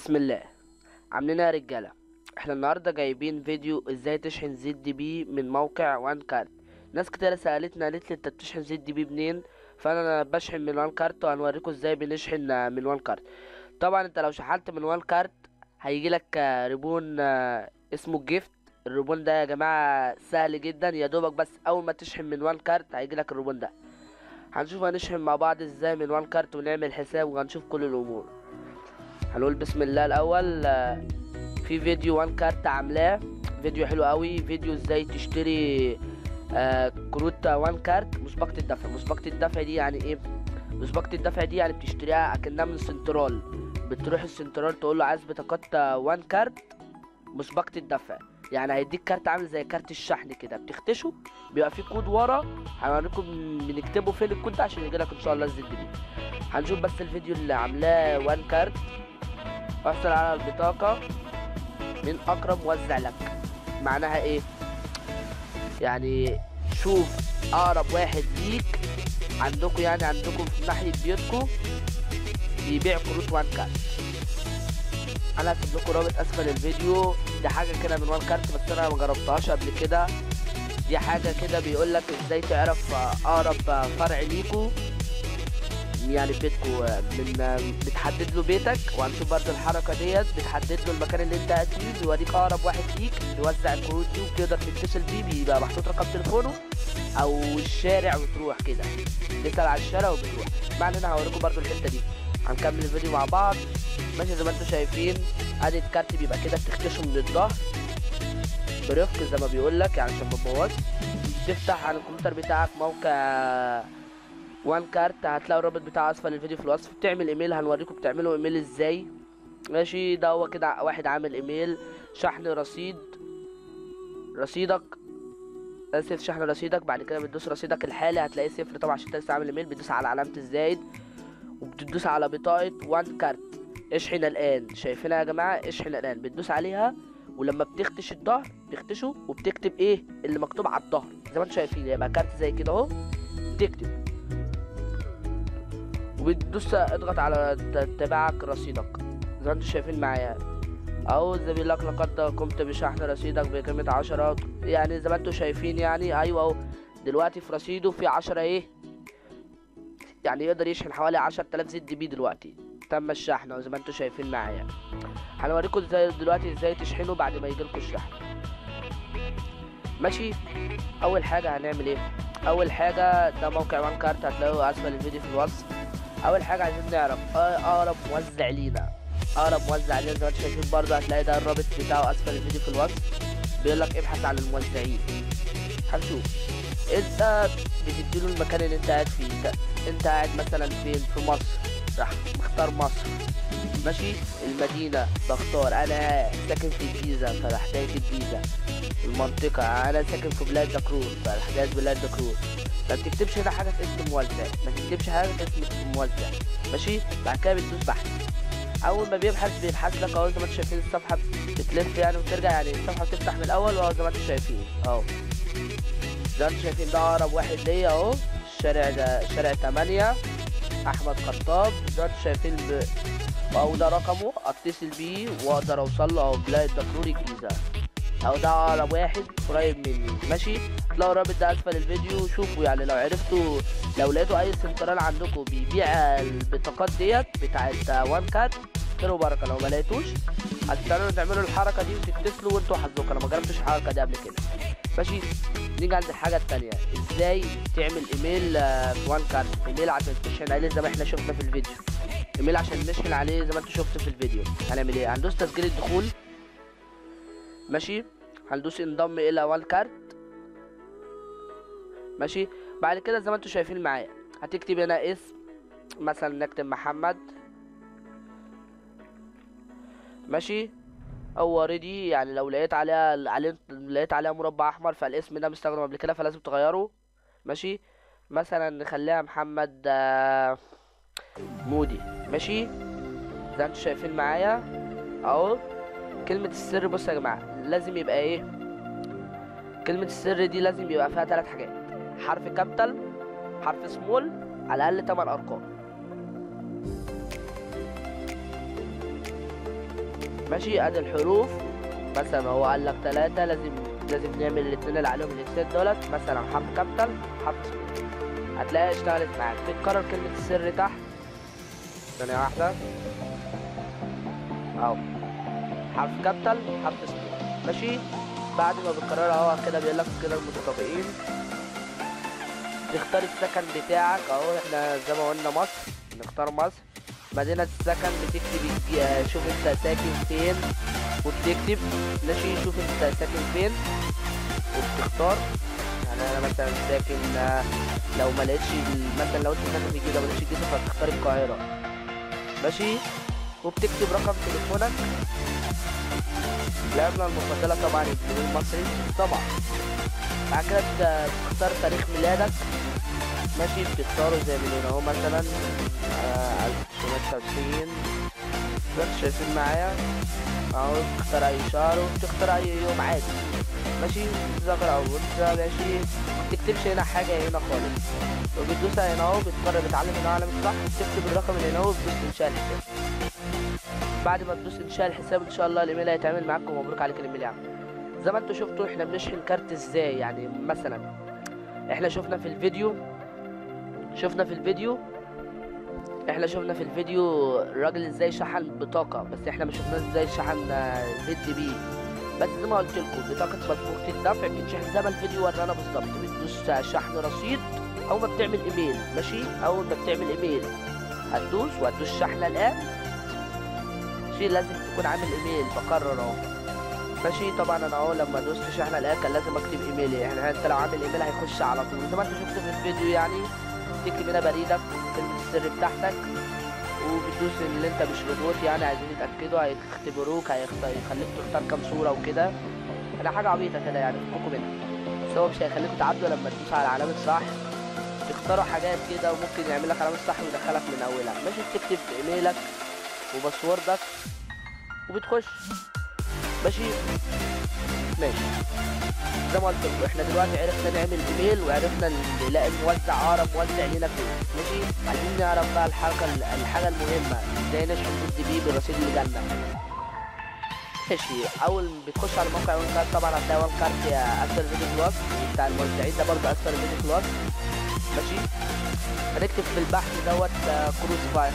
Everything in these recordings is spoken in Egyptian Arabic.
بسم الله عاملين إيه يا رجاله احنا النهارده جايبين فيديو ازاي تشحن زد دي بي من موقع وان كارت ناس كتير سالتنا قالت لي انت بتشحن زد دي بي منين فانا بشحن من وان كارت وهنوريكم ازاي بنشحن من وان كارت طبعا انت لو شحنت من وان كارت هيجي لك ريبون آه، اسمه جيفت الريبون ده يا جماعه سهل جدا يا دوبك بس اول ما تشحن من وان كارت هيجي لك الريبون ده هنشوف هنشحن مع بعض ازاي من وان كارت ونعمل حساب وهنشوف كل الامور هنقول بسم الله الاول آه، في فيديو وان كارت عاملاه فيديو حلو قوي فيديو ازاي تشتري آه كروت وان كارت مسبقة الدفع مسبقة الدفع دي يعني ايه مسبقة الدفع دي يعني بتشتريها اكنها من سنترال بتروح السنترال تقول له عايز بطاقات وان كارت مسبقة الدفع يعني هيديك كارت عامل زي كارت الشحن كده بتختشه بيبقى فيه كود ورا هنوريكم بنكتبه فين الكود ده عشان يجيلك ان شاء الله الزد دي هنشوف بس الفيديو اللي عاملاه وان كارت احصل على البطاقة من اقرب موزع لك معناها ايه يعني شوف اقرب واحد ليك عندكم يعني عندكم في ناحية بيوتكم بيبيع كروت وان كارت انا هسيب لكم رابط اسفل الفيديو دي حاجة كده من وان كارت بس انا ما جربتهاش قبل كده دي حاجة كده بيقول لك ازاي تعرف اقرب فرع ليكوا يعني بيتكو من بتحدد له بيتك وهنشوف برضه الحركه ديت بتحدد له المكان اللي انت قاعد فيه بيوريك اقرب واحد ليك بيوزع الكروت دي وبتقدر تتصل بيه بيبقى محطوط رقم تليفونه او الشارع وتروح كده تسال على الشارع وبتروح ما علينا هوريكم برضه الحته دي هنكمل الفيديو مع بعض ماشي زي ما انتم شايفين ادي الكارت بيبقى كده بتختشه من الظهر برفق زي ما بيقول لك يعني عشان ما تبوظ تفتح على الكمبيوتر بتاعك موقع وان كارت هتلاقوا الرابط بتاع اسفل الفيديو في الوصف بتعمل ايميل هنوريكم بتعملوا ايميل ازاي ماشي ده هو كده واحد عامل ايميل شحن رصيد رصيدك اسف شحن رصيدك بعد كده بتدوس رصيدك الحالي هتلاقيه صفر طبعا عشان انت لسه عامل ايميل بتدوس على علامه الزائد وبتدوس على بطاقه وان كارت اشحن الان شايفينها يا جماعه اشحن الان بتدوس عليها ولما بتختش الظهر بتختشه وبتكتب ايه اللي مكتوب على الظهر زي ما انتم شايفين يبقى كارت زي كده اهو بتكتب وبتدوس اضغط على ت- تبعك رصيدك زي ما انتم شايفين معايا اهو زي بيقول لك لقد قمت بشحن رصيدك بقيمة عشرة يعني زي ما انتم شايفين يعني ايوه اهو دلوقتي في رصيده في عشرة ايه يعني يقدر يشحن حوالي عشر تلاف زد بي دلوقتي تم الشحن زي ما انتم شايفين معايا هنوريكم ازاي دلوقتي ازاي تشحنوا بعد ما يجيلكوا الشحن ماشي اول حاجة هنعمل ايه اول حاجة ده موقع وان كارت هتلاقوه اسفل الفيديو في الوصف اول حاجه عايزين نعرف آه، اقرب موزع لينا اقرب موزع لينا زي ما انتم شايفين برضه هتلاقي ده الرابط بتاعه اسفل الفيديو في الوصف بيقول لك ابحث عن الموزعين هنشوف انت بتديله المكان اللي انت قاعد فيه انت, انت قاعد مثلا فين في مصر راح مختار مصر ماشي المدينة بختار انا ساكن في الجيزة فراح دايس الجيزة المنطقة انا ساكن في بلاد دكرور فراح دايس بلاد دكرور ما بتكتبش هنا حاجه في اسم موزع ما تكتبش حاجه في اسم موزع ماشي بعد كده بتدوس بحث اول ما بيبحث بيبحث لك اهو زي ما انتم شايفين الصفحه بتلف يعني وترجع يعني الصفحه بتفتح من الاول واهو زي ما انتم شايفين اهو زي ما انتم شايفين ده اقرب واحد ليا اهو الشارع ده شارع 8 احمد خطاب زي ما انتم شايفين ب... اهو ده رقمه اتصل بيه واقدر اوصل له اهو بلاد دكرور الجيزه او ده اقرب واحد قريب مني ماشي تلاقوا الرابط ده اسفل الفيديو شوفوا يعني لو عرفتوا لو لقيتوا اي سنترال عندكم بيبيع البطاقات ديت بتاعت وان كات خير وبركه لو ما لقيتوش هتستنوا تعملوا الحركه دي وتتصلوا وانتوا حظكم انا ما جربتش الحركه دي قبل كده ماشي نيجي عند الحاجه التانية ازاي تعمل ايميل آه، في وان كارت ايميل عشان تشحن عليه زي ما احنا شفنا في الفيديو ايميل عشان نشحن عليه زي ما انتوا شفتوا في الفيديو هنعمل ايه هندوس تسجيل الدخول ماشي هندوس انضم الى وان كارت ماشي بعد كده زي ما انتوا شايفين معايا هتكتب هنا اسم مثلا نكتب محمد ماشي هو ريدي يعني لو لقيت عليها عليه لقيت عليها مربع احمر فالاسم ده مستخدم قبل كده فلازم تغيره ماشي مثلا نخليها محمد آه، مودي ماشي زي ما انتوا شايفين معايا اهو كلمة السر بصوا يا جماعة لازم يبقى ايه كلمة السر دي لازم يبقى فيها ثلاث حاجات حرف كابيتال حرف سمول على الأقل 8 أرقام ماشي ادي الحروف مثلا هو قال لك ثلاثة لازم لازم نعمل الاثنين اللي عليهم الاكسات دولت مثلا حرف كابيتال حرف سمول هتلاقيها اشتغلت معاك تتكرر كلمة السر تحت ثانية واحدة اهو حرف كابيتال حرف سمول ماشي بعد ما بتكررها اهو كده بيقول لك كده المتطابقين تختار السكن بتاعك اهو احنا زي ما قلنا مصر نختار مصر مدينة السكن بتكتب الج- شوف انت ساكن فين وبتكتب ماشي شوف انت ساكن فين وبتختار يعني انا مثلا ساكن آه، لو ما لقيتش ال- مثلا لو انت ساكن في الجيزه ما لقيتش الجيزه فتختار القاهره ماشي وبتكتب رقم تليفونك العملة المفضلة طبعا الجنيه المصري طبعا بعد كده ت- تختار تاريخ ميلادك ماشي بتختاره زي من هنا اهو مثلا ألف تسعمية زي ما انتوا شايفين معايا اهو تختار اي شهر وتختار اي يوم عادي ماشي تذاكر او انت ماشي متكتبش هنا حاجة هنا خالص وبتدوس هنا اهو بتقرر بتعلم هنا علامة صح تكتب الرقم اللي هنا اهو وتدوس انشاء الحساب بعد ما تدوس انشاء الحساب ان شاء الله الايميل هيتعمل معاك ومبروك عليك الايميل يا عم زي ما انتوا شفتوا احنا بنشحن كارت ازاي يعني مثلا احنا شفنا في الفيديو شفنا في الفيديو احنا شفنا في الفيديو الراجل ازاي شحن بطاقة بس احنا ما شفناش ازاي شحن آه، زد بي بس زي ما قلت لكم بطاقة مسبوقة الدفع بتشحن زي ما الفيديو ورانا بالظبط بتدوس آه، شحن رصيد اول ما بتعمل ايميل ماشي اول ما بتعمل ايميل هتدوس وهتدوس شحن الان ماشي لازم تكون عامل ايميل بقرر اهو ماشي طبعا انا اهو لما دوست شحن الان كان لازم اكتب ايميلي يعني انت لو عامل ايميل هيخش على طول زي ما انت شفت في الفيديو يعني تكتب هنا بريدك كلمة السر بتاعتك وبتدوس ان انت مش روبوت يعني عايزين يتاكدوا هيختبروك هيخت- هيخليك تختار كام صوره وكده انا حاجه عبيطه كده يعني فككوا منها بس هو مش هيخليكوا تعدوا لما تدوس على علامه صح تختاروا حاجات كده وممكن يعمل لك علامه صح ويدخلك من اولها ماشي بتكتب ايميلك وباسوردك وبتخش ماشي ماشي زي ما قلت لكم احنا دلوقتي عرفنا نعمل ايميل وعرفنا نلاقي موزع اقرب موزع لينا فين ماشي عايزين نعرف بقى الحاجه الحاجه المهمه ازاي نشحن زد بي بالرصيد اللي جالنا ماشي اول ما بتخش على موقع وان كارت طبعا هتلاقي وان كارت يا اسفل فيديو في الوصف بتاع الموزعين ده برضه اسفل فيديو في الوصف ماشي هنكتب في البحث دوت آه، كروز فاير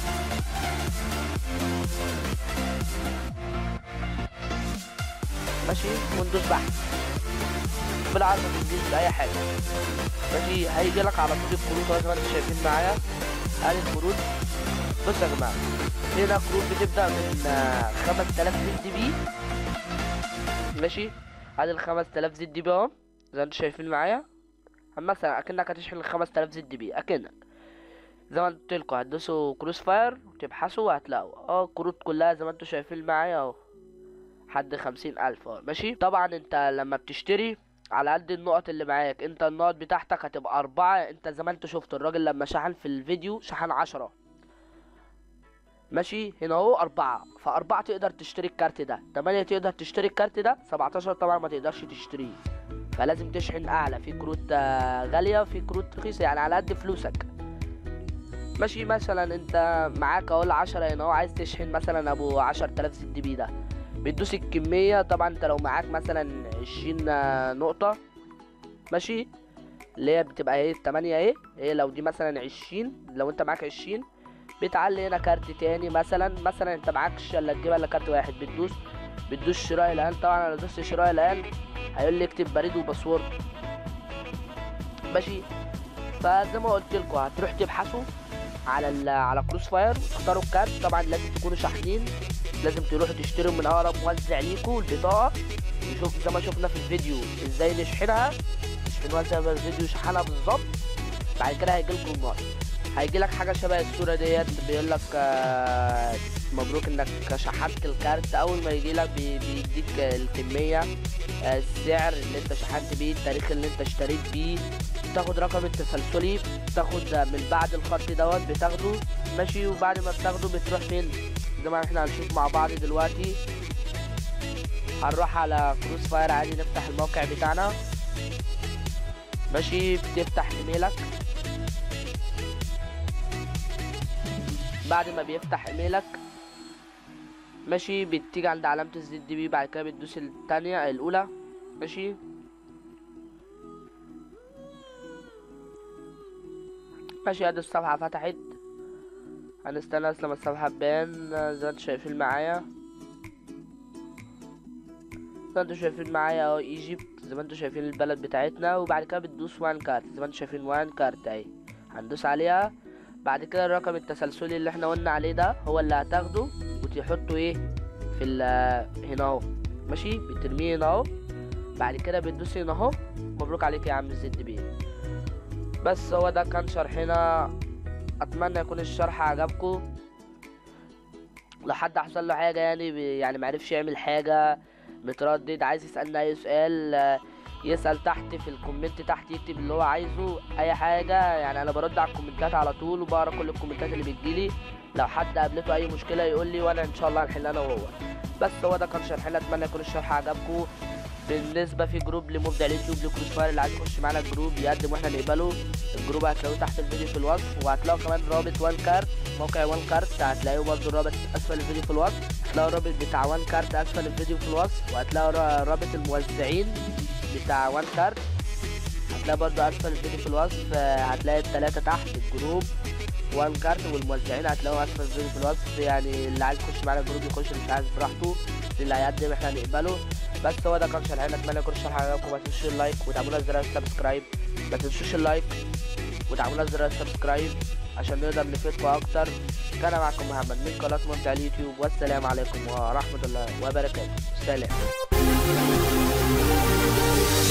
ماشي وندوس بحث بالعربي بالانجليزي اي حاجه ماشي هيجي لك على طول الكروت اهو زي ما انتم شايفين معايا ادي الكروت بص يا جماعه هنا كروت بتبدا من آه، 5000 زد بي ماشي ادي ال 5000 زد بي اهو زي ما انتم شايفين معايا مثلا اكنك هتشحن ال 5000 زد بي اكنك زي ما قلت لكم هتدوسوا كروس فاير وتبحثوا وهتلاقوا اه الكروت كلها زي ما انتم شايفين معايا اهو حد خمسين ألف اه ماشي طبعا انت لما بتشتري على قد النقط اللي معاك انت النقط بتاعتك هتبقى أربعة انت زي ما انت شفت الراجل لما شحن في الفيديو شحن عشرة ماشي هنا اهو أربعة فأربعة تقدر تشتري الكارت ده تمانية تقدر تشتري الكارت ده سبعتاشر طبعا ما تقدرش تشتريه فلازم تشحن أعلى في كروت آه، غالية في كروت رخيصة يعني على قد فلوسك ماشي مثلا انت معاك اهو العشرة هنا اهو عايز تشحن مثلا ابو عشر تلاف زد بي ده بتدوس الكمية طبعا انت لو معاك مثلا عشرين آه، نقطة ماشي اللي هي بتبقى ايه التمانية ايه ايه لو دي مثلا عشرين لو انت معاك عشرين بتعلي هنا كارت تاني مثلا مثلا انت معكش الا تجيب الا كارت واحد بتدوس بتدوس شراء الان طبعا انا دوست شراء الان هيقول لي اكتب بريد وباسورد ماشي فزي ما قلت لكم هتروح تبحثوا على ال على كروس فاير وتختاروا الكارت طبعا لازم تكونوا شاحنين لازم تروحوا تشتروا من اقرب موزع ليكوا البطاقه نشوف زي ما شفنا في الفيديو ازاي نشحنها نشحنوها زي ما الفيديو شحنها بالظبط بعد كده هيجي لكم النار هيجي لك حاجه شبه الصوره ديت بيقول لك آه، مبروك انك شحنت الكارت اول ما يجي لك بيديك الكميه آه، السعر اللي انت شحنت بيه التاريخ اللي انت اشتريت بيه تاخد رقم التسلسلي تاخد من بعد الخط دوت بتاخده ماشي وبعد ما بتاخده بتروح فين زي ما احنا هنشوف مع بعض دلوقتي هنروح على كروس فاير عادي نفتح الموقع بتاعنا ماشي بتفتح ايميلك بعد ما بيفتح ايميلك ماشي بتيجي عند علامة الزد دي بي بعد كده بتدوس التانية الأولى ماشي ماشي ادي الصفحة فتحت هنستنى بس لما الصفحة تبان زي ما انتوا شايفين معايا زي ما انتوا شايفين معايا اهو ايجيبت زي ما انتوا شايفين البلد بتاعتنا وبعد كده بتدوس وان كارت زي ما انتوا شايفين وان كارت اهي هندوس عليها بعد كده الرقم التسلسلي اللي احنا قلنا عليه ده هو اللي هتاخده وتحطه ايه في ال هنا اهو ماشي بترميه هنا اهو بعد كده بتدوس هنا اهو مبروك عليك يا عم الزد بي بس هو ده كان شرحنا اتمنى يكون الشرح عجبكم لو حد حصل له حاجه يعني بي- يعني معرفش يعمل حاجه متردد عايز يسالنا اي سؤال آه، يسال تحت في الكومنت تحت يكتب اللي هو عايزه اي حاجه يعني انا برد على الكومنتات على طول وبقرا كل الكومنتات اللي بتجيلي لو حد قابلته اي مشكله يقول لي وانا ان شاء الله هنحلها انا وهو بس هو ده كان شرحنا اتمنى يكون الشرح عجبكم بالنسبه في جروب لمبدع اليوتيوب لكروس فاير اللي عايز يخش معانا الجروب يقدم واحنا نقبله الجروب هتلاقوه تحت الفيديو في الوصف وهتلاقوا كمان رابط وان كارت موقع وان كارت هتلاقوه برضه الرابط اسفل الفيديو في الوصف هتلاقوا الرابط بتاع وان كارت اسفل الفيديو في الوصف وهتلاقوا را- رابط الموزعين بتاع وان كارت هتلاقي برضه اسفل الفيديو في الوصف آه، هتلاقي التلاتة تحت الجروب وان كارت والموزعين هتلاقوا اسفل الفيديو في الوصف يعني اللي عايز يخش معانا الجروب يخش اللي مش عايز براحته اللي هيقدم احنا هنقبله بس هو ده كان شرحنا اتمنى يكون الشرح عجبكم ما تنسوش اللايك وتعملوا زر السبسكرايب ما تنسوش اللايك وتعملوا زر السبسكرايب عشان نقدر نفيدكم اكتر كان معكم محمد من قناه ممتع اليوتيوب والسلام عليكم ورحمه الله وبركاته سلام